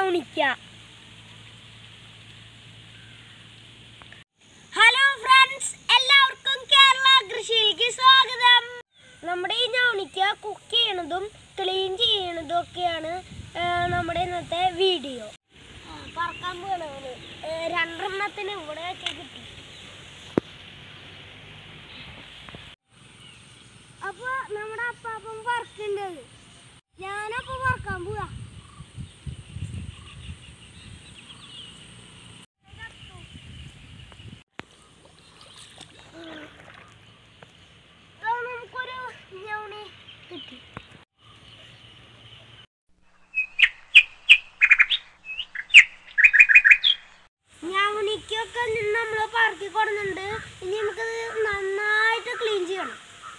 ഞൗണിക്ക hello friends എല്ലാവർക്കും കേരള കൃഷിയിലേക്ക് സ്വാഗതം നമ്മുടെ ഈ ഞൗണിക്ക കുക്ക് ചെയ്യണതും ക്ലീൻ ചെയ്യണതും ഒക്കെയാണ് ആ, നമ്മുടെ ഇന്നത്തെ വീഡിയോ പറക്കാൻ പോകണവന് രണ്ടെണ്ണത്തിന് ഇവിടെ ഒക്കെ കിട്ടി അപ്പൊ നമ്മുടെ അപ്പാപ്പൻ പറക്കുണ്ട് ഞാനപ്പോ പറക്കാൻ പോവാ ആ, നമുക്കൊരു ഞൗണി കിട്ടി ഞവണിക്കൊക്കെ നമ്മൾ പറക്കി കൊടുക്കുന്നുണ്ട് ഇനി നമുക്കത് നന്നായിട്ട് ക്ലീൻ ചെയ്യണം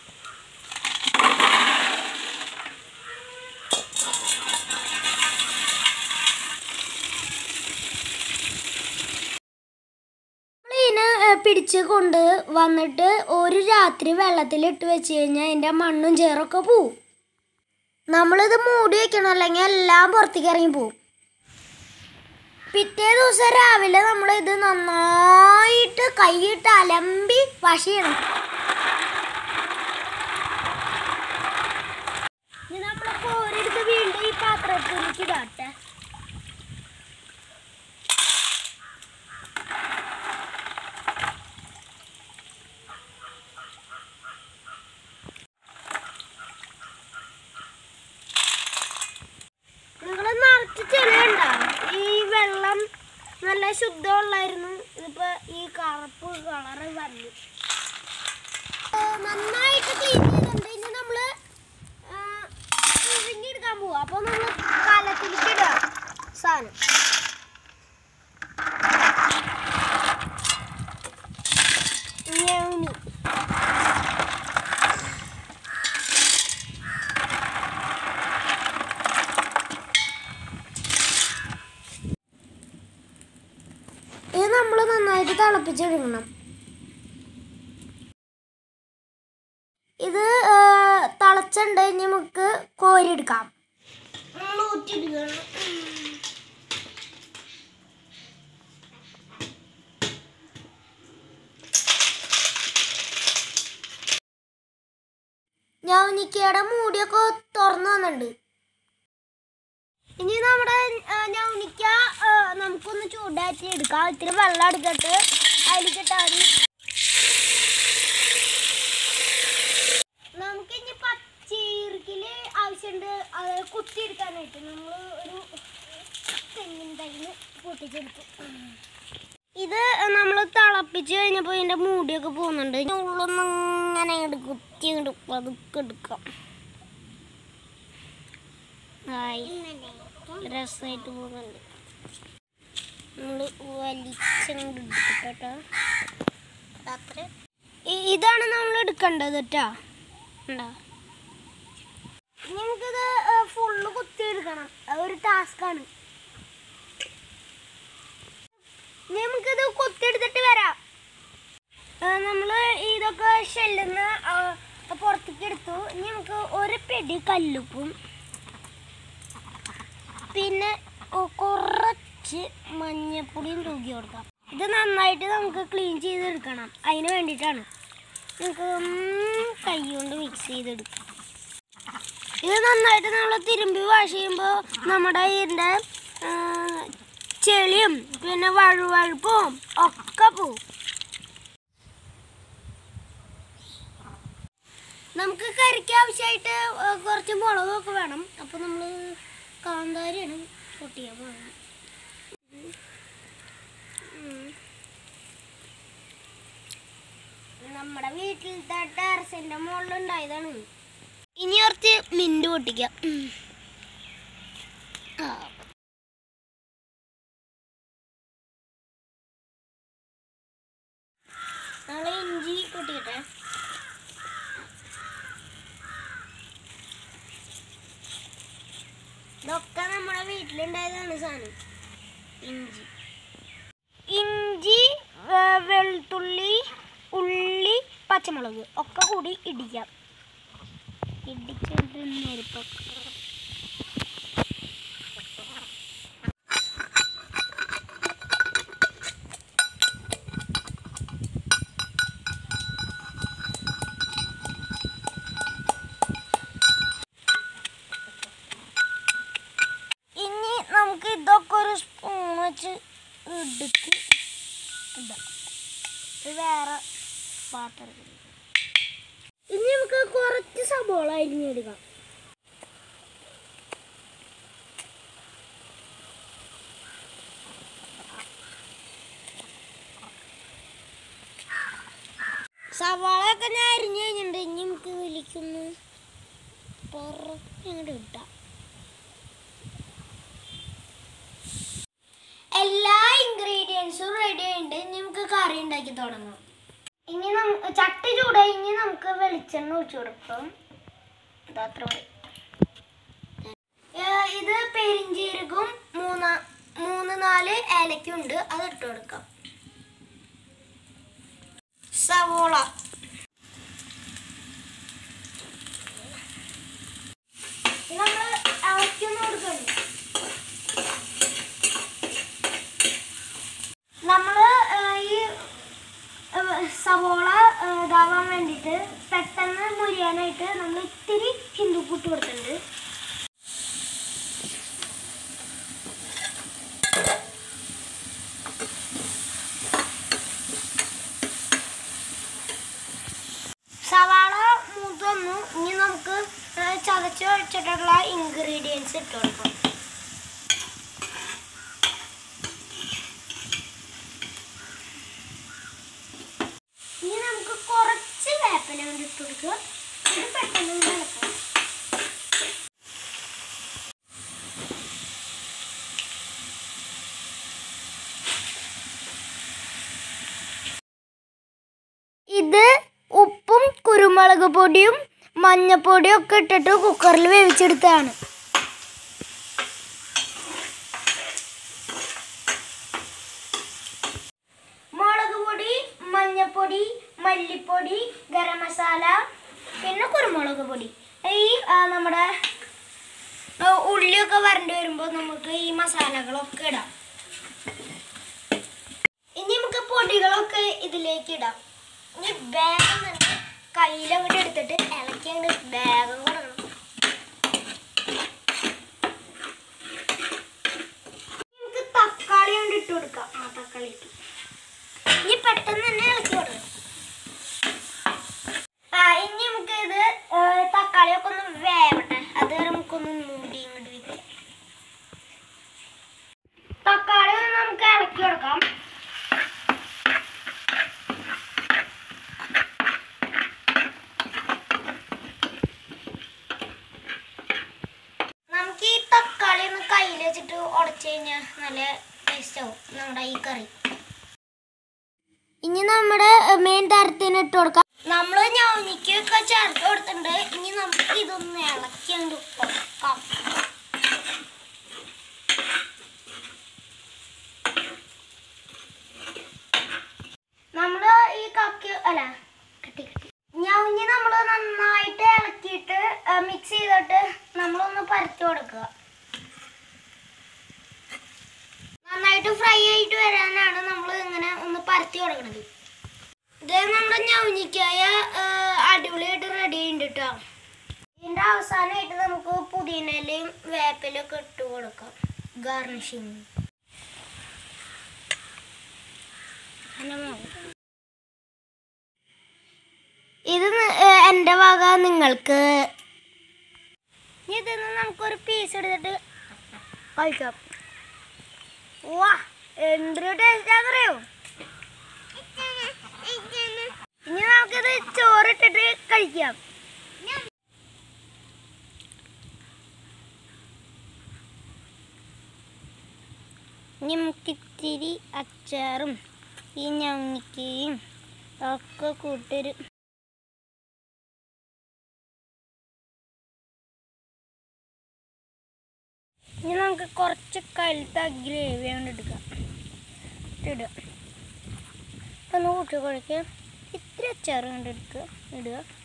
ഇതിനെ പിടിച്ച് കൊണ്ട് വന്നിട്ട് ഒരു രാത്രി വെള്ളത്തിലിട്ട് വെച്ച് കഴിഞ്ഞാൽ അതിൻ്റെ മണ്ണും ചേറൊക്കെ പോവും നമ്മളിത് മൂടി വെക്കണം അല്ലെങ്കിൽ എല്ലാം പുറത്തേക്ക് ഇറങ്ങി പോവും പിറ്റേ ദിവസം രാവിലെ നമ്മൾ ഇത് നന്നായിട്ട് കൈയിട്ട് അലമ്പി wash ചെയ്യണം ഇനി നമ്മൾ കോരെടുത്ത് വീണ്ടും ഈ പാത്രത്തിലേക്ക് ഇടാട്ടെ നിങ്ങൾ നിറച്ച് ചെളിയുണ്ട ഈ വെള്ളം നല്ല ശുദ്ധമുള്ളായിരുന്നു ഇതിപ്പോ ഈ കറുപ്പ് കളറ് വന്നു ആ, നന്നായിട്ട് ക്ലീൻ ചെയ്തിട്ടുണ്ട് ഇനി നമ്മള് എടുക്കാൻ പോവാ അപ്പൊ നമ്മൾ കാലത്തിലേക്ക് ഇടുക സാധനം ഞവണി ഇത് നമ്മൾ നന്നായിട്ട് തിളപ്പിച്ചെടുക്കണം ഇത് ആ, തിളച്ചുണ്ട് ഇനി നമുക്ക് കോരിയെടുക്കാം ഞവനിക്കയുടെ മൂടിയൊക്കെ തുറന്നു വന്നിട്ടുണ്ട് ഇനി നമ്മുടെ ഞവനിക്ക നമുക്കൊന്ന് ചൂടാറ്റി എടുക്കാം ഇത്തിരി വെള്ളം എടുത്തിട്ട് അതിലേക്കിട്ടാൽ മതി നമുക്ക് ഇനി പച്ചീർക്കില് ആവശ്യമുണ്ട് അത് കുത്തിയെടുക്കാനായിട്ട് നമ്മൾ ഒരു തെങ്ങിൻ തൈന് പൊട്ടിച്ചെടുക്കും ഇത് നമ്മൾ തിളപ്പിച്ച് കഴിഞ്ഞപ്പോൾ ഇതിൻ്റെ മൂടിയൊക്കെ പോകുന്നുണ്ട് ഉള്ളൊന്നും ഇങ്ങനെ ഇങ്ങോട്ട് കുത്തി ഇങ്ങോട്ട് പതുക്കെ എടുക്കാം ആയി രസമായിട്ട് പോകുന്നുണ്ട് നമ്മൾ വലിച്ചങ്ങോട്ട് എടുക്കട്ടോ ഇ- ഇതാണ് നമ്മൾ എടുക്കേണ്ടത് കേട്ടോ ഉണ്ടോ ഇനി നമുക്കിത് ഫുള്ള് കുത്തി എടുക്കണം അത് ഒരു ടാസ്ക്കാണ് ഇനി നമുക്കിത് കുത്തിയെടുത്തിട്ട് വരാം നമ്മൾ ഇതൊക്കെ ഷെല്ലിന്ന് പുറത്തേക്ക് എടുത്തു ഇനി നമുക്ക് ഒരു പിടി കല്ലുപ്പും പിന്നെ ഒ- കുറച്ച് മഞ്ഞപ്പൊടിയും തൂക്കി കൊടുക്കാം ഇത് നന്നായിട്ട് നമുക്ക് ക്ലീൻ ചെയ്തെടുക്കണം അതിന് വേണ്ടിയിട്ടാണ് നമുക്ക് കൈ കൊണ്ട് മിക്സ് ചെയ്തെടുക്കാം ഇത് നന്നായിട്ട് നമ്മൾ തിരുമ്പി വാഷ് ചെയ്യുമ്പോൾ നമ്മുടെ ഇതിൻ്റെ ആ, ചെളിയും പിന്നെ വഴുവഴുപ്പും ഒക്കെ പോവും നമുക്ക് കറിക്ക് ആവശ്യമായിട്ട് ആ, കുറച്ച് മുളകൊക്കെ വേണം അപ്പോൾ നമ്മൾ കാന്താരിയാണ് പൊട്ടിയാൻ പോകുന്നത് ഉം. നമ്മുടെ വീട്ടിലത്തെ ടെറസിന്റെ മുകളിലുണ്ടായതാണ് ഇനി കുറച്ച് മിന്റ് പൊട്ടിക്കാം ഉം. ആ. നാളെ ഇഞ്ചി പൊട്ടിക്കട്ടെ ഇതൊക്കെ നമ്മുടെ വീട്ടിലുണ്ടായതാണ് സാധനം ഇഞ്ചി ഇഞ്ചി വെ- വെളുത്തുള്ളി ഉള്ളി പച്ചമുളക് ഒക്കെ കൂടി ഇടിക്കാം ഇടിച്ചിട്ട് ഞെരുപ്പൊക്കെ നമുക്ക് ഇതൊക്കെ ഒരു സ്പൂൺ വെച്ച് എടുത്ത് ഇടാം ഇത് വേറെ പാത്രത്തിൽ ഇനി നമുക്ക് കുറച്ച് സബോള അരിഞ്ഞെടുക്കാം സവാള ഒക്കെ ഞാൻ അരിഞ്ഞു കഴിഞ്ഞിട്ടുണ്ട് ഇനി നമുക്ക് വിളിക്കുന്നു പുറത്തിങ്ങോട്ട് ഇട്ടാം എല്ലാ ഇൻഗ്രീഡിയൻസും റെഡി ആയിട്ടുണ്ട് ഇനി നമുക്ക് കറി ഉണ്ടാക്കി തുടങ്ങാം ഇനി നമുക്ക് ചട്ടി ചൂടായി ഇനി നമുക്ക് വെളിച്ചെണ്ണ ഒഴിച്ചു കൊടുക്കാം ഇതത്ര മതി ഏ, ഇത് പെരിഞ്ചീരകവും മൂന്ന് മൂന്ന് നാല് ഏലക്കുണ്ട് അത് ഇട്ട് കൊടുക്കാം സവോള നമ്മൾ ഇളക്കൊന്നും കൊടുക്കണ്ട നമ്മൾ ഈ ഏഹ്, സവോള ഏഹ്, ഇതാവാൻ വേണ്ടിയിട്ട് പെട്ടെന്ന് മുരിയാനായിട്ട് നമ്മൾ ഇത്തിരി ഹിന്ദുക്കുട്ട് കൊടുത്തിട്ടുണ്ട് സവാള മൂത്തൊന്നു ഇനി നമുക്ക് ഏഹ്, ചതച്ച് വെച്ചിട്ടുള്ള ഇൻഗ്രീഡിയൻസ് ഇട്ട് കൊടുക്കാം ഇനി നമുക്ക് കുറച്ച് വേപ്പില കൊണ്ട് ഇട്ട് കൊടുക്കുക ഇത് പെട്ടെന്ന് ഒന്ന് ഇളക്കാം ഇത് ഉപ്പും കുരുമുളക് പൊടിയും മഞ്ഞപ്പൊടിയും ഒക്കെ ഇട്ടിട്ട് കുക്കറിൽ വേവിച്ചെടുത്തതാണ് മുളക് പൊടി മഞ്ഞപ്പൊടി മല്ലിപ്പൊടി ഗരം മസാല പിന്നെ കുരുമുളക് പൊടി ഈ ആ, നമ്മുടെ ആ, ഉള്ളിയൊക്കെ വരണ്ടി വരുമ്പോൾ നമുക്ക് ഈ മസാലകളൊക്കെ ഇടാം ഇനി നമുക്ക് പൊടികളൊക്കെ ഇതിലേക്ക് ഇടാം ഇനി ബാഗം തന്നെ കയ്യിലങ്ങോട്ട് എടുത്തിട്ട് ഇളക്കി അങ്ങോട്ട് ബാഗം കൊടുക്കണം നമുക്ക് തക്കാളി കൊണ്ട് ഇട്ട് കൊടുക്കാം ആ തക്കാളി ഇട്ടു ഇനി പെട്ടെന്ന് തന്നെ ഇളക്കി കൊടുക്കണം ആ ഇനി നമുക്ക് ഇത് തക്കാളിയൊക്കെ ഒന്ന് വേവട്ടെ അത് വരെ നമുക്കൊന്ന് മൂടി ഇങ്ങോട്ട് വെക്കാം തക്കാളി ഒന്ന് നമുക്ക് ഇളക്കി കൊടുക്കാം നമുക്ക് ഈ തക്കാളി ഒന്ന് കയ്യിൽ വെച്ചിട്ട് ഉടച്ചു കഴിഞ്ഞാൽ നല്ല ടേസ്റ്റ് ആവും നമ്മുടെ ഈ കറി ഇനി നമ്മുടെ മെയിൻ തരത്തിന് ഇട്ട് കൊടുക്കാം നമ്മൾ ഞവനിക്കൊക്കെ ചേർത്ത് കൊടുത്തിട്ടുണ്ട് ഇനി നമുക്ക് ഇതൊന്ന് ഇളക്കിയാണ്ട് കൊടുക്കാം നമ്മൾ ഈ കക്കി അല്ല കട്ടി കട്ടി ഞവഞ്ഞി നമ്മൾ നന്നായിട്ട് ഇളക്കിയിട്ട് മിക്സ് ചെയ്തിട്ട് നമ്മളൊന്ന് പരത്തി കൊടുക്കുക നന്നായിട്ട് ഫ്രൈ ആയിട്ട് വരാനാണ് നമ്മൾ ഇങ്ങനെ ഒന്ന് പരത്തി കൊടുക്കുന്നത് ഇത് നമ്മുടെ ഞവഞ്ഞിക്കായ അടിപൊളിയായിട്ട് റെഡി ആയിട്ടുണ്ട് കേട്ടോ ഇതിൻ്റെ അവസാനമായിട്ട് നമുക്ക് പുതിനയിലയും വേപ്പിലൊക്കെ ഇട്ട് കൊടുക്കാം ഗാർണിഷിങ് ഇത് ന- ഏ, എൻ്റെ വക നിങ്ങൾക്ക് ഇനി ഇതിന്ന് നമുക്കൊരു പീസ് എടുത്തിട്ട് കഴിക്കാം വാ എന്തൊരു ടേസ്റ്റാന്നറിയോ ഇനി നമുക്കിത് ചോറിട്ടിട്ട് കഴിക്കാം ഇനി നമുക്കിത്തിരി അച്ചാറും ഈ ഞങ്ങിക്കയും ഒക്കെ കൂട്ടൊരു ഇനി നമുക്ക് കുറച്ച് കഴുത്ത ഗ്രേവി കൊണ്ട് എടുക്കാം ഇടുക ഒന്ന് കൂട്ടി കുഴക്കുക ഇത്തിരി അച്ചാറ് കൊണ്ട് എടുക്കുക ഇടുക